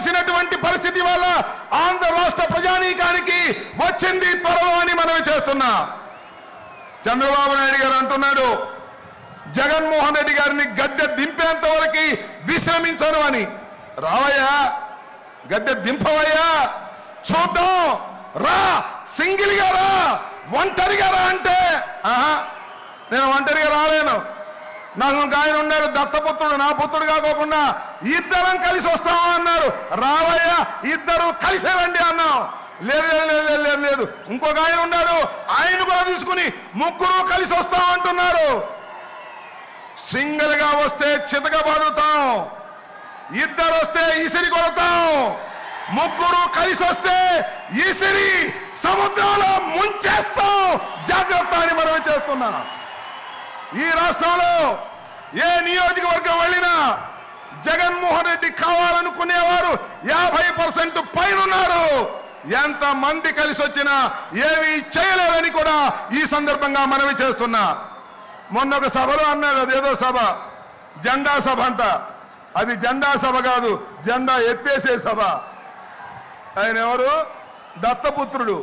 రావాల్సినటువంటి పరిస్థితి వల్ల ఆంధ్ర రాష్ట్ర ప్రజానీకానికి వచ్చింది త్వరలో అని మనవి చేస్తున్నా చంద్రబాబు నాయుడు గారు అంటున్నాడు జగన్మోహన్ రెడ్డి గారిని గద్దె దింపేంత వరకు విశ్రమించను అని రావయ్యా గద్దె దింపవయ్యా చూద్దాం రా సింగిల్ గా రా ఒంటరిగా రా అంటే ఆహా నేను ఒంటరిగా రాలేను నాకు ఒక ఆయన ఉన్నాడు దత్తపుత్రుడు నా పుత్రుడు కాకోకుండా ఇద్దరం కలిసి వస్తాము అన్నారు రావయ్యా ఇద్దరు కలిసే రండి అన్నాం లేదు లేదు లేదు లేదు లేదు లేదు ఇంకొక ఆయన ఉన్నాడు ఆయన కూడా తీసుకుని ముగ్గురు కలిసి వస్తాం అంటున్నారు సింగిల్ గా వస్తే చితక బాదుతాం ఇద్దరు వస్తే ఇసిరి కొడతాం ముగ్గురు కలిసి వస్తే ఇసిరి సముద్రంలో ముంచేస్తాం జాగ్రత్త అని మనం చేస్తున్నాం ఈ రాష్ట్రంలో ఏ నియోజకవర్గం వెళ్ళినా జగన్మోహన్ రెడ్డి కావాలనుకునేవారు యాభై పర్సెంట్ పైన ఉన్నారు ఎంత మంది కలిసి వచ్చినా ఏమీ చేయలేరని కూడా ఈ సందర్భంగా మనవి చేస్తున్నా మొన్న ఒక సభలో అన్నాడు అదేదో సభ జెండా సభ అంట అది జెండా సభ కాదు జెండా ఎత్తేసే సభ ఆయన ఎవరు దత్తపుత్రుడు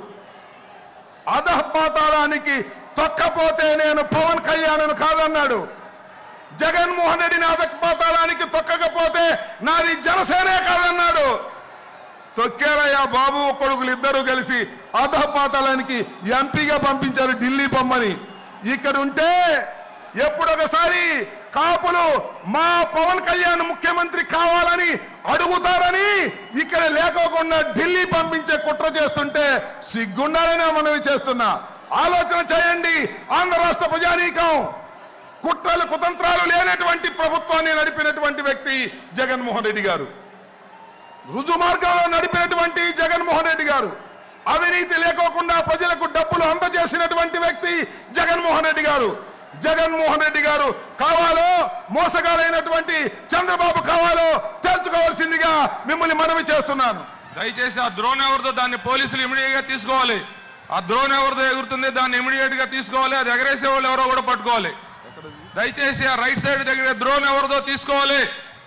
అధపాతాళానికి తొక్కపోతే నేను పవన్ కళ్యాణ్ కాదన్నాడు జగన్మోహన్ రెడ్డిని అధపాతాళానికి తొక్కకపోతే నాది జనసేనే కాదన్నాడు తొక్కారయ్యా బాబు కొడుకులు ఇద్దరు కలిసి అధపాతాళానికి ఎంపీగా పంపించారు ఢిల్లీ బొమ్మని ఇక్కడ ఉంటే ఎప్పుడొకసారి కాపులు మా పవన్ కళ్యాణ్ ముఖ్యమంత్రి కావాలని అడుగుతారని ఇక్కడ లేకోకుండా ఢిల్లీ పంపించే కుట్ర చేస్తుంటే సిగ్గుండాలని మనవి చేస్తున్నా ఆలోచన చేయండి ఆంధ్ర రాష్ట్ర ప్రజానీకం కుట్రలు కుతంత్రాలు లేనటువంటి ప్రభుత్వాన్ని నడిపినటువంటి వ్యక్తి జగన్మోహన్ రెడ్డి గారు రుజు మార్గంలో నడిపినటువంటి జగన్మోహన్ రెడ్డి గారు అవినీతి లేకోకుండా ప్రజలకు డబ్బులు అందజేసినటువంటి వ్యక్తి జగన్మోహన్ రెడ్డి గారు జగన్మోహన్ రెడ్డి గారు కావాలో మోసగాలైనటువంటి చంద్రబాబు కావాలో తెలుసుకోవాల్సిందిగా మిమ్మల్ని మనవి చేస్తున్నాను దయచేసి ఆ ద్రోణ్ ఎవరిదో దాన్ని పోలీసులు ఇమీడియట్ గా తీసుకోవాలి ఆ ద్రోణ్ ఎవరిదో ఎగురుతుంది దాన్ని ఇమీడియట్ గా తీసుకోవాలి అది ఎగరేసే వాళ్ళు ఎవరో కూడా పట్టుకోవాలి దయచేసి ఆ రైట్ సైడ్ దగ్గర ద్రోణ్ ఎవరిదో తీసుకోవాలి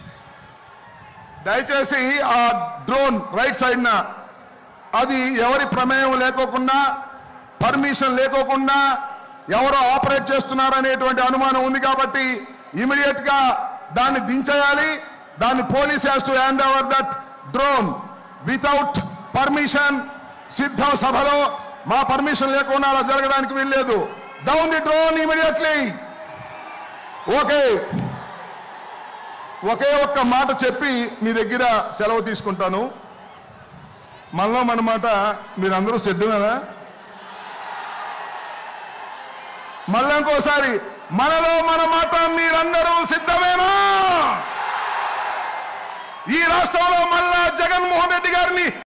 దయచేసి ఆ డ్రోన్ రైట్ సైడ్ న అది ఎవరి ప్రమేయం లేకోకుండా పర్మిషన్ లేకోకుండా ఎవరో ఆపరేట్ చేస్తున్నారనేటువంటి అనుమానం ఉంది కాబట్టి ఇమీడియట్ గా దాన్ని దించేయాలి దాన్ని police has to hand over that drone without permission సిద్ధం సభలో మా పర్మిషన్ లేకుండా అలా జరగడానికి వీల్లేదు down the drone immediately okay ఒకే ఒక్క మాట చెప్పి మీ దగ్గర సెలవు తీసుకుంటాను మనలో మన మాట మీరందరూ సిద్ధమేనా మళ్ళీ ఇంకోసారి మనలో మన మాట మీరందరూ సిద్ధమేనా ఈ రాష్ట్రంలో మళ్ళా జగన్మోహన్ రెడ్డి గారిని